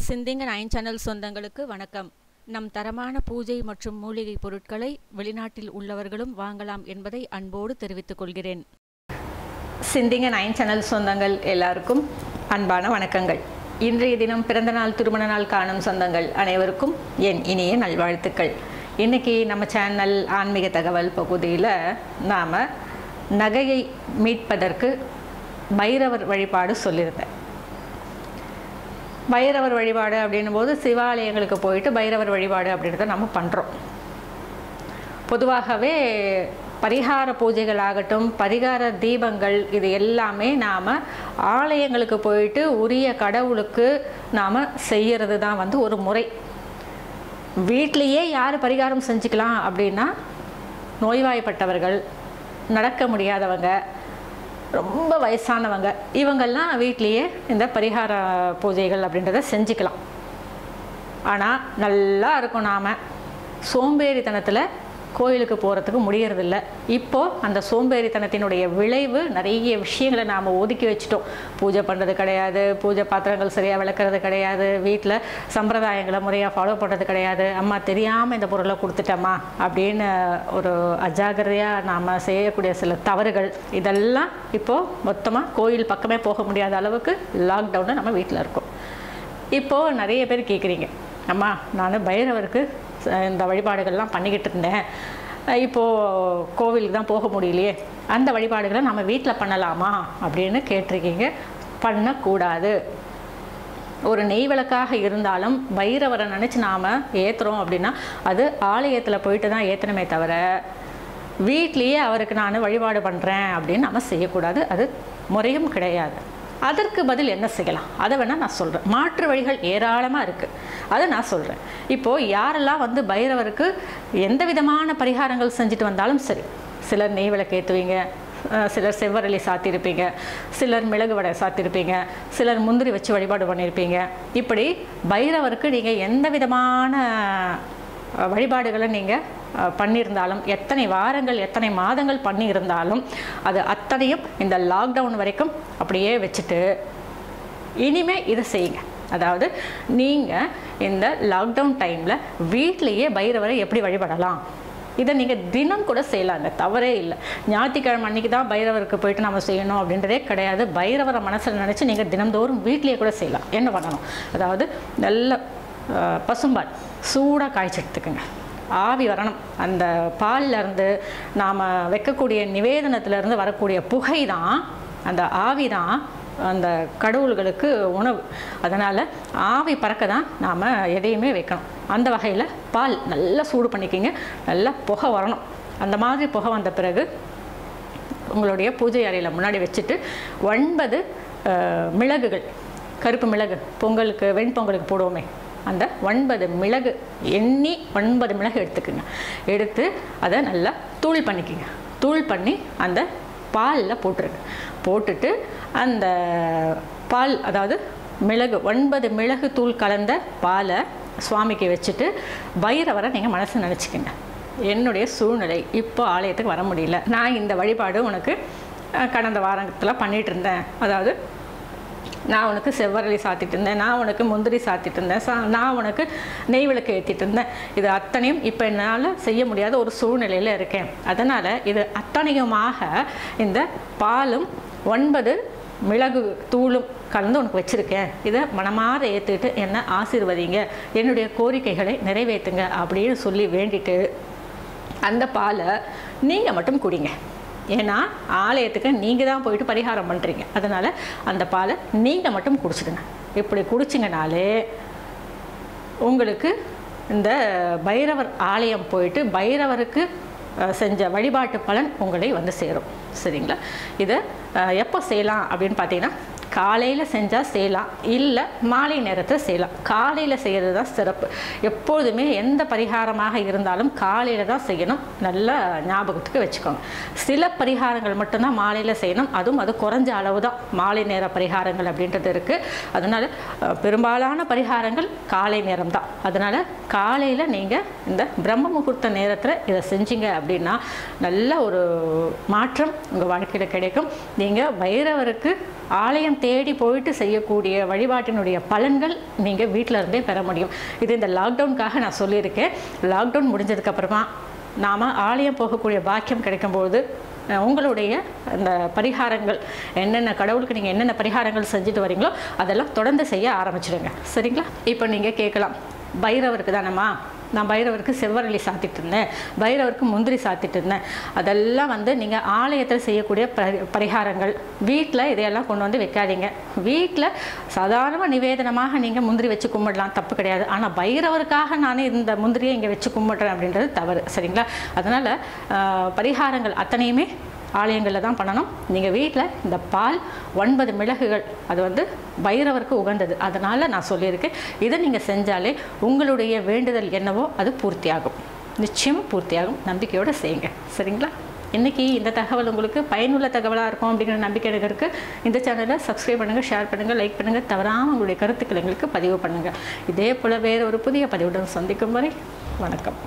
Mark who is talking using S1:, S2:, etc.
S1: சிந்திங்க nine channel சொந்தங்களுக்கு வணக்கம் நம் தரமான பூஜை மற்றும் மூலிகை பொருட்களை வெளிநாட்டில் உள்ளவர்களும் வாங்கலாம் என்பதை அன்போடு தெரிவித்துக் கொள்கிறேன்
S2: சிந்திங்க நைன் சேனல் சொந்தங்கள் எல்லாருக்கும் அன்பான வணக்கங்கள் இன்றைய தினம் பிறந்த நாள் திருமண நாள் காணும் சொந்தங்கள் அனைவருக்கும் என் இனிய நல்வாழ்த்துக்கள் இன்னைக்கு நம்ம சேனல் ஆன்மீக தகவல் பகுதியில் நாம் நகையை மீட்பதற்கு பைரவர் வழிபாடு சொல்லியிருந்தேன் பைரவர் வழிபாடு அப்படின்னும் போது சிவாலயங்களுக்கு போயிட்டு பைரவர் வழிபாடு அப்படின்றத நம்ம பண்ணுறோம் பொதுவாகவே பரிகார பூஜைகள் ஆகட்டும் பரிகார தீபங்கள் இது எல்லாமே நாம் ஆலயங்களுக்கு போயிட்டு உரிய கடவுளுக்கு நாம் செய்கிறது தான் வந்து ஒரு முறை வீட்டிலையே யார் பரிகாரம் செஞ்சுக்கலாம் அப்படின்னா நோய்வாய்ப்பட்டவர்கள் நடக்க முடியாதவங்க ரொம்ப வயசானவங்க இவங்கெல்லாம் வீட்லேயே இந்த பரிகார பூஜைகள் அப்படின்றத செஞ்சுக்கலாம் ஆனால் நல்லா இருக்கும் நாம் சோம்பேறித்தனத்தில் கோயிலுக்கு போகிறதுக்கு முடியறதில்ல இப்போது அந்த சோம்பேறித்தனத்தினுடைய விளைவு நிறைய விஷயங்களை நாம் ஒதுக்கி வச்சுட்டோம் பூஜை பண்ணுறது கிடையாது பூஜை பாத்திரங்கள் சரியாக விளக்குறது கிடையாது வீட்டில் சம்பிரதாயங்களை முறையாக ஃபாலோ பண்ணுறது கிடையாது அம்மா தெரியாமல் இந்த பொருளை கொடுத்துட்டோமா அப்படின்னு ஒரு அஜாகிரதையாக நாம் செய்யக்கூடிய சில தவறுகள் இதெல்லாம் இப்போது மொத்தமாக கோயில் பக்கமே போக முடியாத அளவுக்கு லாக்டவுனில் நம்ம வீட்டில் இருக்கோம் இப்போது நிறைய பேர் கேட்குறீங்க அம்மா நான் பைரவருக்கு இந்த வழிபாடுகள்லாம் பண்ணிக்கிட்டு இருந்தேன் இப்போது கோவிலுக்கு தான் போக முடியலையே அந்த வழிபாடுகளை நம்ம வீட்டில் பண்ணலாமா அப்படின்னு கேட்டிருக்கீங்க பண்ணக்கூடாது ஒரு நெய் விளக்காக இருந்தாலும் பைரவரை நினச்சி நாம் ஏற்றுறோம் அப்படின்னா அது ஆலயத்தில் போயிட்டு தான் ஏற்றணுமே தவிர வீட்லேயே அவருக்கு நான் வழிபாடு பண்ணுறேன் அப்படின்னு நம்ம செய்யக்கூடாது அது முறையும் கிடையாது அதற்கு பதில் என்ன செய்யலாம் அதை வேணால் நான் சொல்கிறேன் மாற்று வழிகள் ஏராளமாக இருக்குது அதை நான் சொல்கிறேன் இப்போது யாரெல்லாம் வந்து பைரவருக்கு எந்த விதமான பரிகாரங்கள் செஞ்சுட்டு வந்தாலும் சரி சிலர் நெய் விளக்கு ஏற்றுவீங்க சிலர் செவ்வரளி சாத்தியிருப்பீங்க சிலர் மிளகு வடை சாத்தியிருப்பீங்க சிலர் முந்திரி வச்சு வழிபாடு பண்ணியிருப்பீங்க இப்படி பைரவருக்கு நீங்கள் எந்த விதமான வழிபாடுகளை நீங்கள் பண்ணியிருந்தாலும் எத்தனை வாரங்கள் எத்தனை மாதங்கள் பண்ணியிருந்தாலும் அது அத்தனையும் இந்த லாக்டவுன் வரைக்கும் அப்படியே வச்சுட்டு இனிமே இதை செய்யுங்க அதாவது நீங்கள் இந்த லாக்டவுன் டைமில் வீட்லேயே பைரவரை எப்படி வழிபடலாம் இதை நீங்கள் தினம் கூட செய்யலாங்க தவறே இல்லை ஞாயிற்றுக்கிழமை அன்றைக்கி தான் பைரவருக்கு போயிட்டு நம்ம செய்யணும் அப்படின்றதே கிடையாது பைரவரை மனசில் நினச்சி நீங்கள் தினந்தோறும் வீட்லேயே கூட செய்யலாம் என்ன பண்ணணும் அதாவது நல்ல பசும்பால் சூடாக காய்ச்சி எடுத்துக்கோங்க ஆவி வரணும் அந்த பால்லேருந்து நாம் வைக்கக்கூடிய நிவேதனத்துலேருந்து வரக்கூடிய புகை தான் அந்த ஆவி தான் அந்த கடவுள்களுக்கு உணவு அதனால் ஆவி பறக்க தான் நாம் எதையுமே வைக்கணும் அந்த வகையில் பால் நல்லா சூடு பண்ணிக்கிங்க நல்லா புகை வரணும் அந்த மாதிரி புகை வந்த பிறகு உங்களுடைய பூஜை அறையில் முன்னாடி வச்சுட்டு ஒன்பது மிளகுகள் கருப்பு மிளகு பொங்கலுக்கு வெண்பொங்கலுக்கு போடுவோமே அந்த ஒன்பது மிளகு எண்ணி ஒன்பது மிளகு எடுத்துக்குங்க எடுத்து அதை நல்லா தூள் பண்ணிக்கோங்க தூள் பண்ணி அந்த பாலில் போட்டுருங்க போட்டுட்டு அந்த பால் அதாவது மிளகு ஒன்பது மிளகு தூள் கலந்த பாலை சுவாமிக்கு வச்சுட்டு பைரவரை நீங்கள் மனசு நினச்சிக்கங்க என்னுடைய சூழ்நிலை இப்போ ஆலயத்துக்கு வர முடியல நான் இந்த வழிபாடு உனக்கு கடந்த வாரத்தில் பண்ணிகிட்டு இருந்தேன் அதாவது நான் உனக்கு செவ்வரளி சாத்திட்டு இருந்தேன் நான் உனக்கு முந்திரி சாத்திட்டு இருந்தேன் சா நான் உனக்கு நெய் விளக்கு ஏற்றிட்டு இருந்தேன் இது அத்தனையும் இப்போ என்னால் செய்ய முடியாத ஒரு சூழ்நிலையில் இருக்கேன் அதனால் இது அத்தனையுமாக இந்த பாலும் ஒன்பது மிளகு தூளும் கலந்து உனக்கு வச்சுருக்கேன் இதை மனமாற ஏற்றுக்கிட்டு என்னை ஆசீர்வதிங்க என்னுடைய கோரிக்கைகளை நிறைவேற்றுங்க அப்படின்னு சொல்லி வேண்டிட்டு அந்த பாலை நீங்கள் மட்டும் குடிங்க ஏன்னா ஆலயத்துக்கு நீங்கள் தான் போயிட்டு பரிகாரம் பண்ணுறீங்க அதனால் அந்த பாலை நீங்கள் மட்டும் குடிச்சிடுங்க இப்படி குடிச்சிங்கனாலே உங்களுக்கு இந்த பைரவர் ஆலயம் போயிட்டு பைரவருக்கு செஞ்ச வழிபாட்டு பலன் உங்களை வந்து சேரும் சரிங்களா இதை எப்போ செய்யலாம் அப்படின்னு பார்த்தீங்கன்னா காலையில் செஞ்சால் செய்யலாம் இல்லை மாலை நேரத்தில் செய்யலாம் காலையில் செய்கிறது தான் சிறப்பு எப்பொழுதுமே எந்த பரிகாரமாக இருந்தாலும் காலையில் தான் செய்யணும் நல்லா ஞாபகத்துக்கு வச்சுக்கோங்க சில பரிகாரங்கள் மட்டும்தான் மாலையில் செய்யணும் அதுவும் அது குறைஞ்ச அளவு தான் மாலை நேர பரிகாரங்கள் அப்படின்றது இருக்குது அதனால் பெரும்பாலான பரிகாரங்கள் காலை நேரம் தான் அதனால் காலையில் நீங்கள் இந்த பிரம்ம முகூர்த்த நேரத்தில் இதை செஞ்சீங்க அப்படின்னா நல்ல ஒரு மாற்றம் உங்கள் வாழ்க்கையில் கிடைக்கும் நீங்கள் பைரவருக்கு ஆலயம் தேடி போயிட்டு செய்யக்கூடிய வழிபாட்டினுடைய பலன்கள் நீங்கள் வீட்டில் இருந்தே பெற முடியும் இது இந்த லாக்டவுனுக்காக நான் சொல்லியிருக்கேன் லாக்டவுன் முடிஞ்சதுக்கப்புறமா நாம் ஆலயம் போகக்கூடிய பாக்கியம் கிடைக்கும்போது அஹ், உங்களுடைய அந்த பரிகாரங்கள் என்னென்ன கடவுளுக்கு நீங்கள் என்னென்ன பரிகாரங்கள் செஞ்சுட்டு வரீங்களோ அதெல்லாம் தொடர்ந்து செய்ய ஆரம்பிச்சிடுங்க சரிங்களா இப்போ நீங்கள் கேட்கலாம் பைரவருக்கு தானம்மா நான் பைரவருக்கு செவ்வரளி சாத்திட்டு இருந்தேன் பைரவருக்கு முந்திரி சாத்திட்டு இருந்தேன் அதெல்லாம் வந்து நீங்கள் ஆலயத்தில் செய்யக்கூடிய பரி பரிகாரங்கள் வீட்டில் இதையெல்லாம் கொண்டு வந்து வைக்காதீங்க வீட்டில் சாதாரண நிவேதனமாக நீங்கள் முந்திரி வச்சு கும்பிடலாம் தப்பு கிடையாது ஆனால் பைரவருக்காக நானே இந்த முந்திரியை இங்கே வச்சு கும்பிட்றேன் அப்படின்றது தவறு சரிங்களா அதனால் பரிகாரங்கள் அத்தனையுமே ஆலயங்களில் தான் பண்ணணும் நீங்கள் வீட்டில் இந்த பால் ஒன்பது மிளகுகள் அது வந்து பைரவருக்கு உகந்தது அதனால் நான் சொல்லியிருக்கேன் இதை நீங்கள் செஞ்சாலே உங்களுடைய வேண்டுதல் என்னவோ அது பூர்த்தியாகும் நிச்சயமாக பூர்த்தியாகும் நம்பிக்கையோடு செய்யுங்க சரிங்களா இன்றைக்கி இந்த தகவல் உங்களுக்கு பயனுள்ள தகவலாக இருக்கும் அப்படிங்கிற நம்பிக்கை எனக்கு இருக்குது இந்த சேனலை சப்ஸ்கிரைப் பண்ணுங்கள் ஷேர் பண்ணுங்கள் லைக் பண்ணுங்கள் தவறாமல் உங்களுடைய கருத்துக்கள் எங்களுக்கு பதிவு பண்ணுங்கள் இதே போல் வேறு ஒரு புதிய பதிவுடன் சந்திக்கும் வரை வணக்கம்